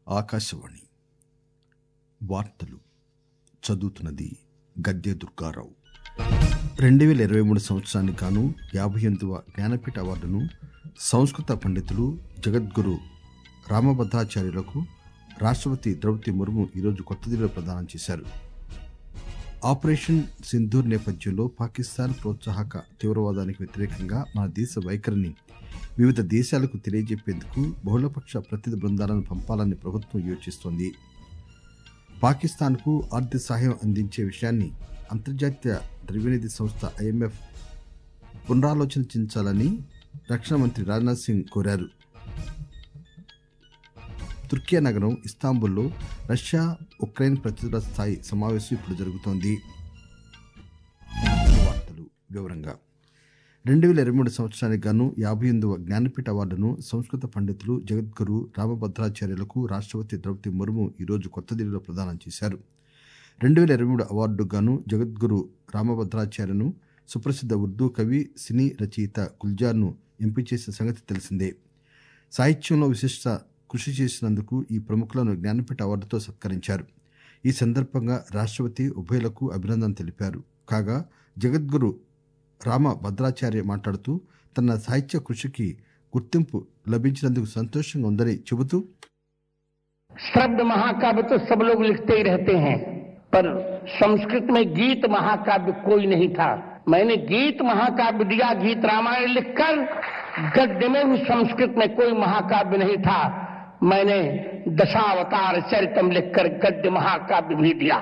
ఆకాశవాణి వార్తలు చదువుతున్నది గద్దె దుర్గారావు రెండు వేల ఇరవై మూడు సంవత్సరానికి గాను యాభై ఎనిమిదవ జ్ఞానపీఠ అవార్డును సంస్కృత పండితులు జగద్గురు రామభద్రాచార్యులకు రాష్ట్రపతి ద్రౌపది ముర్ము ఈరోజు కొత్త ఢిల్లీలో ప్రదానం చేశారు ఆపరేషన్ సింధూర్ నేపథ్యంలో పాకిస్తాన్ ప్రోత్సాహక తీవ్రవాదానికి వ్యతిరేకంగా మన దేశ వైఖరిని వివిధ దేశాలకు తెలియజెప్పేందుకు బహుళపక్ష ప్రతినిధి బృందాలను పంపాలని ప్రభుత్వం యోచిస్తోంది పాకిస్తాన్కు ఆర్థిక సహాయం అందించే విషయాన్ని అంతర్జాతీయ ద్రవ్యనిధి సంస్థ ఐఎంఎఫ్ పునరాలోచించాలని రక్షణ మంత్రి రాజ్నాథ్ సింగ్ కోరారు తుర్కియా నగరం ఇస్తాంబుల్లో రష్యా ఉక్రెయిన్ ప్రతినిధుల స్థాయి సమావేశం ఇప్పుడు జరుగుతోంది వార్తలు వివరంగా రెండు వేల ఇరవై మూడు సంవత్సరానికి గాను యాభై ఎనిమిదవ జ్ఞానపీఠ అవార్డును సంస్కృత పండితులు జగద్గురు రామభద్రాచార్యులకు రాష్ట్రపతి ద్రౌపది ముర్ము ఈరోజు కొత్త ఢిల్లీలో ప్రదానం చేశారు రెండు వేల ఇరవై మూడు అవార్డుకు గాను జగద్గురు రామభద్రాచార్యను సుప్రసిద్ధ ఉర్దూ కవి సినీ రచయిత గుల్జార్ను ఎంపిక చేసిన సంగతి తెలిసిందే సాహిత్యంలో విశిష్ట కృషి చేసినందుకు ఈ ప్రముఖులను జ్ఞానపీఠ అవార్డుతో సత్కరించారు ఈ సందర్భంగా రాష్ట్రపతి ఉభయులకు అభినందన తెలిపారు కాగా జగద్గురు రామ భద్రాచార్య మాట్లాడుతూ తన సాహిత్య కృషికి గుర్తింపు లభించినందుకు సంతోషంగా ఉందని చెబుతూ शब्द महाकाव्य तो सब लोग लिखते ही रहते हैं पर संस्कृत में गीत महाकाव्य कोई नहीं था मैंने गीत महाकाव्य दिया गीत रामायण लिखकर गद्य में भी संस्कृत में कोई महाकाव्य नहीं था मैंने दशावतार चरितम लिखकर गद्य महाकाव्य भी दिया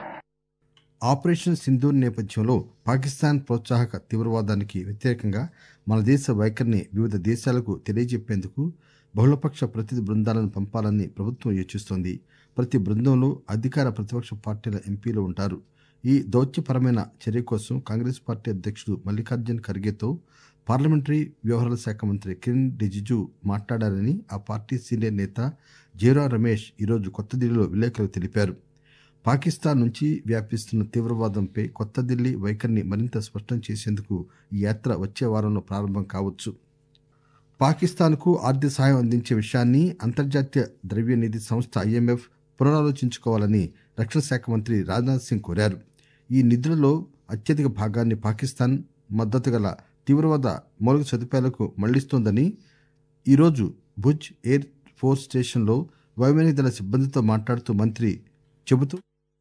ఆపరేషన్ సింధూర్ నేపథ్యంలో పాకిస్తాన్ ప్రోత్సాహక తీవ్రవాదానికి వ్యతిరేకంగా మన దేశ వైఖరిని వివిధ దేశాలకు తెలియజెప్పేందుకు బహుళపక్ష ప్రతినిధి బృందాలను పంపాలని ప్రభుత్వం యోచిస్తోంది ప్రతి బృందంలో అధికార ప్రతిపక్ష పార్టీల ఎంపీలు ఉంటారు ఈ దౌత్యపరమైన చర్య కోసం కాంగ్రెస్ పార్టీ అధ్యక్షుడు మల్లికార్జున్ ఖర్గేతో పార్లమెంటరీ వ్యవహారాల శాఖ మంత్రి కిరణ్ రిజిజు మాట్లాడారని ఆ పార్టీ సీనియర్ నేత జీరా రమేష్ ఈరోజు కొత్త ఢిల్లీలో విలేకరులకు తెలిపారు పాకిస్తాన్ నుంచి వ్యాపిస్తున్న తీవ్రవాదంపై కొత్త ఢిల్లీ వైఖరిని మరింత స్పష్టం చేసేందుకు ఈ యాత్ర వచ్చే వారంలో ప్రారంభం కావచ్చు పాకిస్తాన్కు ఆర్థిక సహాయం అందించే విషయాన్ని అంతర్జాతీయ ద్రవ్యనిధి సంస్థ ఐఎంఎఫ్ పునరాలోచించుకోవాలని రక్షణ శాఖ మంత్రి రాజ్నాథ్ సింగ్ కోరారు ఈ నిధులలో అత్యధిక భాగాన్ని పాకిస్తాన్ మద్దతు గల తీవ్రవాద మౌలిక సదుపాయాలకు మళ్లిస్తోందని ఈరోజు భుజ్ ఎయిర్ ఫోర్స్ స్టేషన్లో వాయువాహిని దళ సిబ్బందితో మాట్లాడుతూ మంత్రి చెబుతూ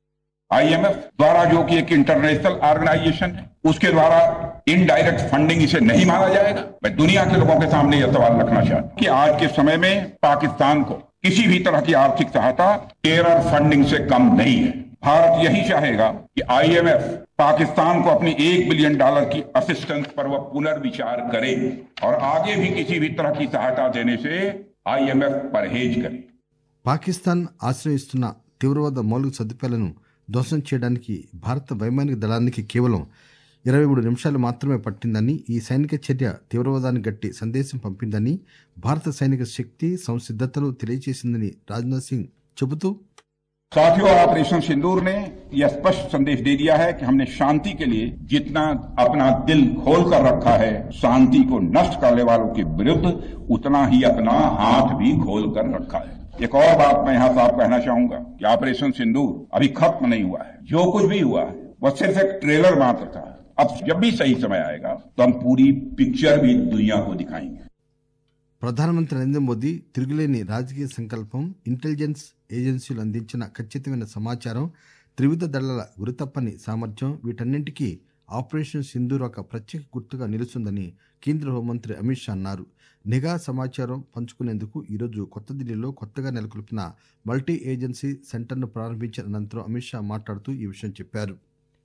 आईएमएफ द्वारा जो कि एक इंटरनेशनल ऑर्गेनाइजेशन है उसके द्वारा इनडायरेक्ट फंडिंग इसे नहीं माना जाएगा मैं दुनिया के लोगों के सामने यह सवाल रखना चाहता हूं कि आज के समय में पाकिस्तान को किसी भी तरह की आर्थिक सहायता टेरर फंडिंग से कम नहीं है भारत यही चाहेगा कि आईएमएफ पाकिस्तान को अपनी एक बिलियन डॉलर की असिस्टेंस पर वह पुनर्विचार करे और आगे भी किसी भी तरह की सहायता देने से आईएमएफ परहेज करे పాకిస్తాన్ ఆశ్రయిస్తున్న తీవ్రవాద మౌలిక సదుపాయాలను ధ్వంసం చేయడానికి భారత వైమానిక దళానికి కేవలం ఇరవై మూడు నిమిషాలు మాత్రమే పట్టిందని ఈ సైనిక చర్య తీవ్రవాదాన్ని గట్టి సందేశం పంపిందని భారత సైనిక శక్తి సంసిద్ధతలు తెలియజేసిందని రాజ్నాథ్ సింగ్ చెబుతూ साथियों ऑपरेशन सिंदूर ने यह स्पष्ट संदेश दे दिया है कि हमने शांति के लिए जितना अपना दिल खोल कर रखा है शांति को नष्ट करने वालों के विरुद्ध उतना ही अपना हाथ भी खोल कर रखा है एक और बात मैं यहां साफ कहना चाहूंगा कि ऑपरेशन सिंदूर अभी खत्म नहीं हुआ है जो कुछ भी हुआ है वह सिर्फ एक ट्रेलर मात्र था अब जब भी सही समय आएगा तो हम पूरी पिक्चर भी दुनिया को दिखाएंगे ప్రధానమంత్రి నరేంద్ర మోదీ తిరుగులేని రాజకీయ సంకల్పం ఇంటెలిజెన్స్ ఏజెన్సీలు అందించిన ఖచ్చితమైన సమాచారం త్రివిధ దళాల గురితప్పని సామర్థ్యం వీటన్నింటికీ ఆపరేషన్ సింధూర్ ఒక ప్రత్యేక గుర్తుగా నిలుస్తుందని కేంద్ర హోంమంత్రి అమిత్ షా అన్నారు నిఘా సమాచారం పంచుకునేందుకు ఈరోజు కొత్త ఢిల్లీలో కొత్తగా నెలకొల్పిన మల్టీ ఏజెన్సీ సెంటర్ను ప్రారంభించిన అనంతరం అమిత్ షా మాట్లాడుతూ ఈ విషయం చెప్పారు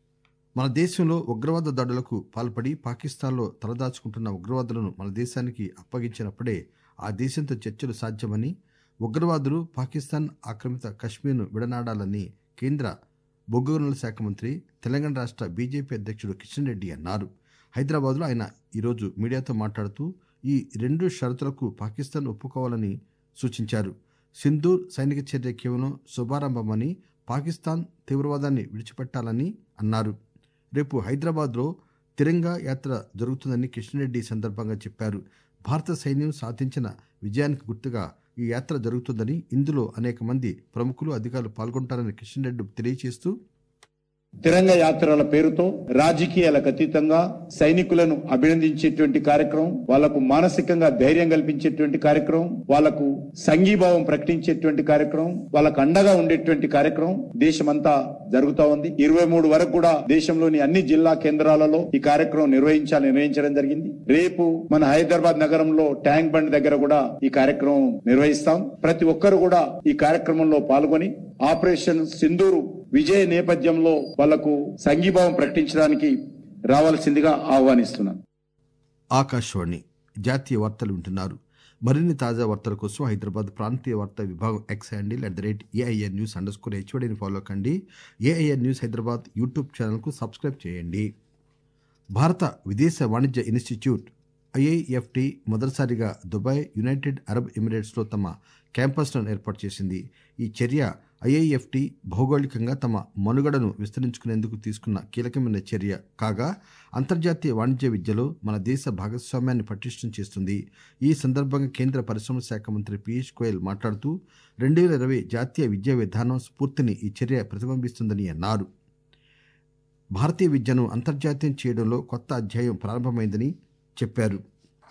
మన దేశంలో ఉగ్రవాద దాడులకు పాల్పడి పాకిస్తాన్లో తలదాచుకుంటున్న ఉగ్రవాదులను మన దేశానికి అప్పగించినప్పుడే ఆ దేశంతో చర్చలు సాధ్యమని ఉగ్రవాదులు పాకిస్తాన్ ఆక్రమిత కశ్మీర్ను విడనాడాలని కేంద్ర బొగ్గు గనుల శాఖ మంత్రి తెలంగాణ రాష్ట్ర బీజేపీ అధ్యక్షుడు కిషన్ రెడ్డి అన్నారు హైదరాబాద్లో ఆయన ఈరోజు మీడియాతో మాట్లాడుతూ ఈ రెండు షరతులకు పాకిస్తాన్ ఒప్పుకోవాలని సూచించారు సింధూర్ సైనిక చర్య కేవలం శుభారంభమని పాకిస్తాన్ తీవ్రవాదాన్ని విడిచిపెట్టాలని అన్నారు రేపు హైదరాబాద్లో తిరంగా యాత్ర జరుగుతుందని కిషన్ రెడ్డి ఈ సందర్భంగా చెప్పారు భారత సైన్యం సాధించిన విజయానికి గుర్తుగా ఈ యాత్ర జరుగుతుందని ఇందులో అనేక మంది ప్రముఖులు అధికారులు పాల్గొంటారని కిషన్ రెడ్డి తెలియజేస్తూ తిరంగ యాత్రల పేరుతో రాజకీయాలకు అతీతంగా సైనికులను అభినందించేటువంటి కార్యక్రమం వాళ్లకు మానసికంగా ధైర్యం కల్పించేటువంటి కార్యక్రమం వాళ్లకు సంఘీభావం ప్రకటించేటువంటి కార్యక్రమం వాళ్ళకు అండగా ఉండేటువంటి కార్యక్రమం దేశమంతా జరుగుతా ఉంది ఇరవై మూడు వరకు కూడా దేశంలోని అన్ని జిల్లా కేంద్రాలలో ఈ కార్యక్రమం నిర్వహించాలి నిర్వహించడం జరిగింది రేపు మన హైదరాబాద్ నగరంలో ట్యాంక్ బండ్ దగ్గర కూడా ఈ కార్యక్రమం నిర్వహిస్తాం ప్రతి ఒక్కరు కూడా ఈ కార్యక్రమంలో పాల్గొని ఆపరేషన్ సింధూరు విజయ నేపథ్యంలో వాళ్లకు సంఘీభావం ప్రకటించడానికి రావాల్సిందిగా ఆహ్వానిస్తున్నాను ఆకాశవాణి జాతీయ వార్తలు వింటున్నారు మరిన్ని తాజా వార్తల కోసం హైదరాబాద్ ప్రాంతీయ వార్తా విభాగం X handle at the rate AIR news underscore హెచ్ఓడిని ఫాలో కండి ఏఐఎన్ న్యూస్ హైదరాబాద్ యూట్యూబ్ ఛానల్కు సబ్స్క్రైబ్ చేయండి భారత విదేశ వాణిజ్య ఇన్స్టిట్యూట్ ఐఐఎఫ్టి మొదటిసారిగా దుబాయ్ యునైటెడ్ అరబ్ ఎమిరేట్స్లో తమ క్యాంపస్లను ఏర్పాటు చేసింది ఈ చర్య ఐఐఎఫ్టి భౌగోళికంగా తమ మనుగడను విస్తరించుకునేందుకు తీసుకున్న కీలకమైన చర్య కాగా అంతర్జాతీయ వాణిజ్య విద్యలో మన దేశ భాగస్వామ్యాన్ని పటిష్టం చేస్తుంది ఈ సందర్భంగా కేంద్ర పరిశ్రమల శాఖ మంత్రి పీయూష్ గోయల్ మాట్లాడుతూ రెండు వేల ఇరవై జాతీయ విద్యా విధానం స్ఫూర్తిని ఈ చర్య ప్రతిబింబిస్తుందని అన్నారు భారతీయ విద్యను అంతర్జాతీయం చేయడంలో కొత్త అధ్యాయం ప్రారంభమైందని చెప్పారు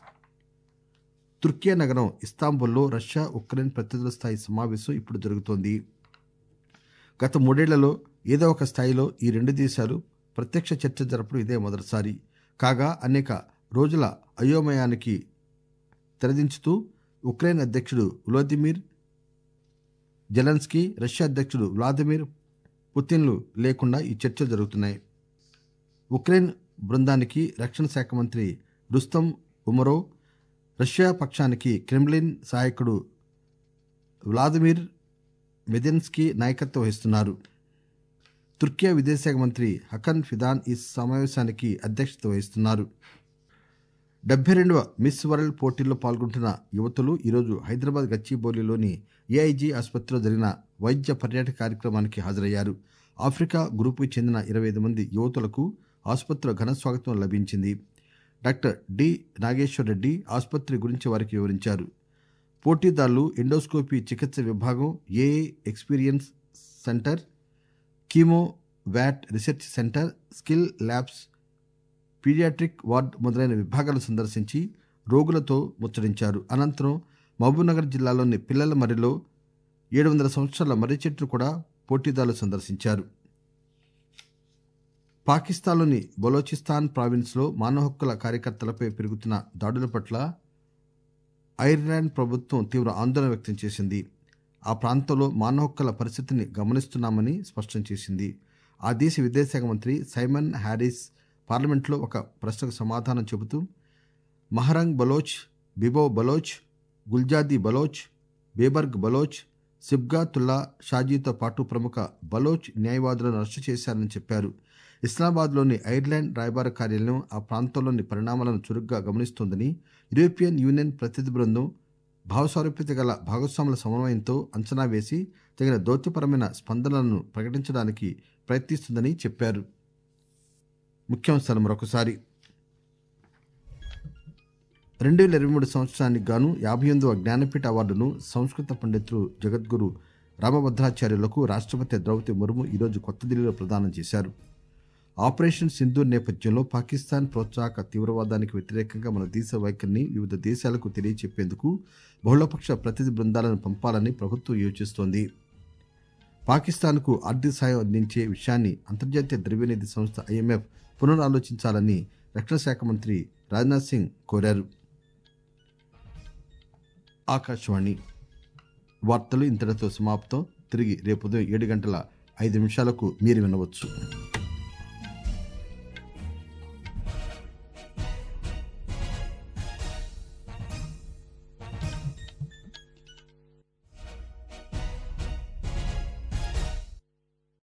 తుర్కియా నగరం ఇస్తాంబుల్లో రష్యా ఉక్రెయిన్ ప్రతినిధుల స్థాయి సమావేశం ఇప్పుడు జరుగుతోంది గత మూడేళ్లలో ఏదో ఒక స్థాయిలో ఈ రెండు దేశాలు ప్రత్యక్ష చర్చ జరపడం ఇదే మొదటిసారి కాగా అనేక రోజుల అయోమయానికి తెరదించుతూ ఉక్రెయిన్ అధ్యక్షుడు వ్లాదిమిర్ జెలెన్స్కీ రష్యా అధ్యక్షుడు వ్లాదిమిర్ పుతిన్లు లేకుండా ఈ చర్చలు జరుగుతున్నాయి ఉక్రెయిన్ బృందానికి రక్షణ శాఖ మంత్రి రుస్తం ఉమరోవ్ రష్యా పక్షానికి క్రెమ్లిన్ సహాయకుడు వ్లాదిమిర్ మెదెన్స్కీ నాయకత్వం వహిస్తున్నారు తుర్కియా విదేశాంగ మంత్రి హకన్ ఫిదాన్ ఈ సమావేశానికి అధ్యక్షత వహిస్తున్నారు డెబ్బై రెండవ మిస్ వరల్డ్ పోటీల్లో పాల్గొంటున్న యువతులు ఈరోజు హైదరాబాద్ గచ్చిబౌలిలోని ఏఐజీ ఆసుపత్రిలో జరిగిన వైద్య పర్యాటక కార్యక్రమానికి హాజరయ్యారు ఆఫ్రికా గ్రూపుకి చెందిన ఇరవై ఐదు మంది యువతులకు ఆసుపత్రిలో ఘన స్వాగతం లభించింది డాక్టర్ డి నాగేశ్వర్ రెడ్డి ఆసుపత్రి గురించి వారికి వివరించారు పోటీదారులు ఎండోస్కోపీ చికిత్స విభాగం ఏఏ ఎక్స్పీరియన్స్ సెంటర్ కీమో వ్యాట్ research centre skill labs paediatric ward మొదలైన విభాగాలు సందర్శించి రోగులతో ముచ్చరించారు అనంతరం మహబూబ్నగర్ జిల్లాలోని పిల్లల మర్రిలో ఏడు వందల సంవత్సరాల మర్రి చెట్లు కూడా పోటీదారులు సందర్శించారు పాకిస్తాన్లోని బలోచిస్తాన్ ప్రావిన్స్లో మానవ హక్కుల కార్యకర్తలపై పెరుగుతున్న దాడుల పట్ల ఐర్లాండ్ ప్రభుత్వం తీవ్ర ఆందోళన వ్యక్తం చేసింది ఆ ప్రాంతంలో మానవ హక్కుల పరిస్థితిని గమనిస్తున్నామని స్పష్టం చేసింది ఆ దేశ విదేశాంగ మంత్రి సైమన్ హ్యారిస్ పార్లమెంట్లో ఒక ప్రశ్నకు సమాధానం చెబుతూ మహరంగ్ బలోచ్ బిబో బలోచ్ గుల్జాది బలోచ్ బేబర్గ్ బలోచ్ సిబ్గాతుల్లా షాజీతో పాటు ప్రముఖ బలోచ్ న్యాయవాదులను అరెస్టు చేశారని చెప్పారు ఇస్లామాబాద్లోని ఐర్లాండ్ రాయబార కార్యాలయం ఆ ప్రాంతంలోని పరిణామాలను చురుగ్గా గమనిస్తోందని యూరోపియన్ యూనియన్ ప్రతినిధి బృందం భావస్వారూప్యత గల భాగస్వాముల సమన్వయంతో అంచనా వేసి తగిన దౌత్యపరమైన స్పందనలను ప్రకటించడానికి ప్రయత్నిస్తుందని చెప్పారు ముఖ్యాంశాలు మరొకసారి రెండు వేల ఇరవై మూడు సంవత్సరానికి గాను యాభై ఎనిమిదవ జ్ఞానపీఠ అవార్డును సంస్కృత పండితులు జగద్గురు రామభద్రాచార్యులకు రాష్ట్రపతి ద్రౌపది ముర్ము ఈరోజు కొత్త ఢిల్లీలో ప్రదానం చేశారు ఆపరేషన్ సింధూర్ నేపథ్యంలో పాకిస్తాన్ ప్రోత్సాహక తీవ్రవాదానికి వ్యతిరేకంగా మన దేశ వైఖరిని వివిధ దేశాలకు తెలియచెప్పేందుకు బహుళపక్ష ప్రతినిధి బృందాలను పంపాలని ప్రభుత్వం యోచిస్తోంది పాకిస్తాన్కు ఆర్థిక సాయం అందించే విషయాన్ని అంతర్జాతీయ ద్రవ్యనిధి సంస్థ ఐఎంఎఫ్ పునరాలోచించాలని రక్షణ శాఖ మంత్రి రాజ్నాథ్ సింగ్ కోరారు ఆకాశవాణి వార్తలు ఇంతటితో సమాప్తం తిరిగి రేపు ఉదయం ఏడు గంటల ఐదు నిమిషాలకు మీరు వినవచ్చు